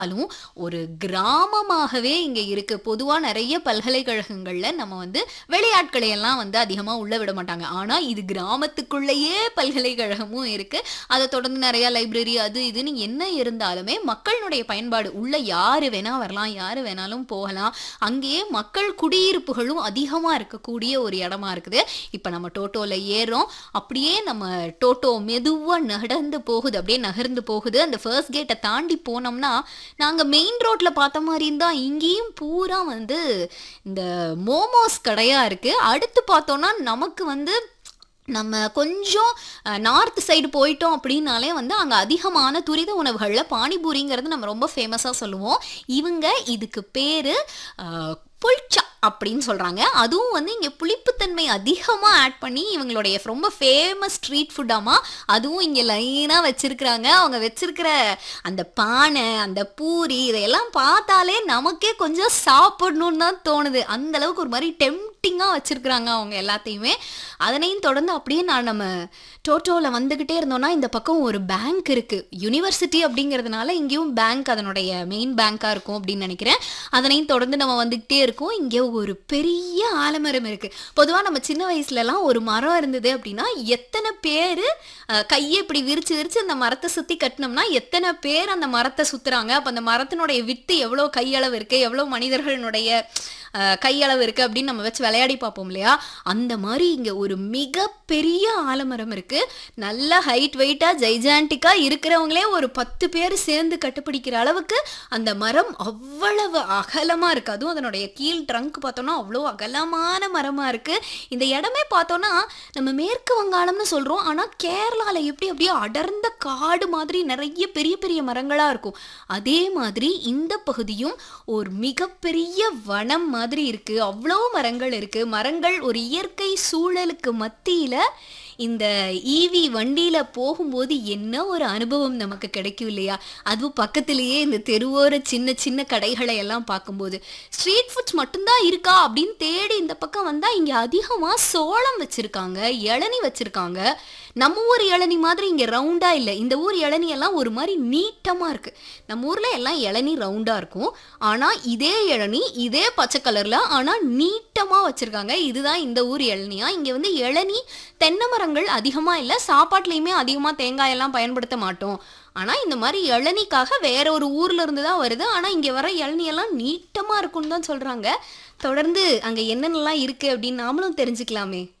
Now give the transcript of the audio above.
அதுவும் ஒரு கிராமமாகவே இங்க இருக்கு. பொதுவா நெறைய பல்கலைக்கழகங்கள்ல நம்ம வந்து வெளியாட்களை எல்லாம் வந்து அதிகமா உள்ள விட மாட்டாங்க. ஆனா, இது கிராமத்துக்குள்ளேயே பல்கலைக்கழகமும் இருக்கு. அத தொடர்ந்து நெறைய லைப்ரரி அது இதுன்னு என்ன இருந்தாலுமே, மக்களினுடைய பயன்பாடு உள்ள யாரு வேணா வரலாம், யாரு வேணாலும் போகலாம். அங்கேயே மக்கள் குடியிருப்புகளும் அதிகமா இருக்கக்கூடிய ஒரு இடமா இருக்குது. இப்ப நம்ம டோட்டோல ஏறுறோம். அப்படியே நம்ம டோட்டோ மெதுவா நடந்து போகுது. அப்படியே நகர்ந்து போகுது. அந்த ஃபர்ஸ்ட் கேட்ட தாண்டி போனோம்னா, நாங்க மெயின் ரோட்ல பார்த்த மாரி தான் இங்கேயும் பூரா வந்து இந்த மோமோஸ் கடையா இருக்கு. அடுத்து பார்த்தோம்னா, நமக்கு வந்து நம்ம கொஞ்சம் அ நார்த் சைடு போயிட்டோம் அப்படின்னாலே வந்து அங்க அதிகமான துரித உணவுகள்ல பானிபூரிங்கிறது நம்ம ரொம்ப ஃபேமஸா சொல்லுவோம். இவங்க இதுக்கு பேரு அ புல்ச்சா அப்படின்னு சொல்றாங்க. அதுவும் வந்து இங்க புளிப்புத்தன்மை அதிகமா ஆட் பண்ணி இவங்களுடைய ரொம்ப ஃபேமஸ் ஸ்ட்ரீட் ஃபுட்டாமா. அதுவும் இங்க லைனா வச்சிருக்கிறாங்க. அவங்க வச்சிருக்கிற அந்த பானை, அந்த பூரி இதையெல்லாம் பார்த்தாலே நமக்கே கொஞ்சம் சாப்பிடணும்னு தான் தோணுது. அந்த அளவுக்கு ஒரு மாரி டெம்ப்டிங்கா வச்சிருக்கிறாங்க அவங்க எல்லாத்தையுமே. அதனையும் தொடர்ந்து அப்படியே நான் நம்ம டோட்டோல வந்துகிட்டே இருந்தோம்னா, இந்த பக்கம் ஒரு பேங்க் இருக்கு. யுனிவர்சிட்டி அப்படிங்கிறதுனால இங்கேயும் பேங்க் அதனுடைய மெயின் பேங்க்கா இருக்கும் அப்படின்னு நெனைக்கிறேன். அதனையும் தொடர்ந்து நம்ம வந்துகிட்டே இருக்கோம். இங்க ஒரு பெரிய ஆலமரம் இருக்கு. பொதுவா நம்ம சின்ன வயசுலலாம் ஒரு மரம் இருந்தது அப்படின்னா, எத்தன பேரு அ கைய இப்படி விரிச்சு விரிச்சு அந்த மரத்த சுத்தி கட்டுனோம்னா, எத்தன பேர் அந்த மரத்த சுத்துறாங்க. அப்ப அந்த மரத்தினுடைய வித்து எவ்வளோ கையளவு இருக்கு, எவ்வளோ மனிதர்களுடைய அ கையளவு இருக்கு அப்படின்னு நம்ம வச்சு விளையாடி பார்ப்போம் இல்லையா? அந்த மாரி இங்க ஒரு மிகப்பெரிய ஆலமரம் இருக்கு. நல்ல ஹைட் வெயிட்டா ஜைஜாண்டிக்கா இருக்கிறவங்களே ஒரு 10 பேர் சேர்ந்து கட்டுப்பிடிக்கிற அளவுக்கு அந்த மரம் அவ்வளவு அகலமா இருக்கு. அதுவும் அதனுடைய கீழ் ட்ரங்க் பார்த்தோம்னா, அவ்வளோ அகலமான மரமா இருக்கு. இந்த இடமே பார்த்தோம்னா, நம்ம மேற்கு வங்காளம்னு சொல்றோம். ஆனா, கேரளால எப்படி அப்படியே அடர்ந்த காடு மாதிரி நெறைய பெரிய பெரிய மரங்களா இருக்கும். அதே மாதிரி இந்த பகுதியும் ஒரு மிகப்பெரிய வனம் மாதிரி இருக்கு. அவ்வளோ மரங்கள் இருக்கு. மரங்கள் ஒரு இயற்கை சூழலுக்கு மத்தியில இந்த ஈவி வண்டியில போகும்போது என்ன ஒரு அனுபவம் நமக்கு கிடைக்கும் இல்லையா? அதுவும் பக்கத்திலேயே இந்த தெருவோர சின்ன சின்ன கடைகளை எல்லாம் பார்க்கும்போது. ஸ்ட்ரீட் ஃபுட்ஸ் மட்டும் தான் இருக்கா அப்படின்னு தேடி இந்த பக்கம் வந்தா, இங்க அதிகமா சோளம் வச்சிருக்காங்க, இளநீ வச்சிருக்காங்க. நம்ம ஊர் இளநீ மாதிரி இங்க ரவுண்டா இல்ல. இந்த ஊர் இளநீ எல்லாம் ஒரு மாரி நீட்டமா இருக்கு. நம்ம ஊர்ல எல்லாம் இளநீ ரவுண்டா இருக்கும். ஆனா, இதே இளநீ இதே பச்சை கலர்ல ஆனா நீட்டமா வச்சிருக்காங்க. இதுதான் இந்த ஊர் இளநியா. இங்க வந்து இளநீ, தென்னை மரங்கள் அதிகமா இல்ல. சாப்பாட்டுலயுமே அதிகமா தேங்காய் எல்லாம் பயன்படுத்த மாட்டோம். ஆனா, இந்த மாரி இளநீக்காக வேற ஒரு ஊர்ல இருந்து தான் வருது. ஆனா, இங்க வர இளநீ எல்லாம் நீட்டமா இருக்கும்னு தான் சொல்றாங்க. தொடர்ந்து அங்க என்னென்னலாம் இருக்கு அப்படின்னு நாமளும் தெரிஞ்சுக்கலாமே.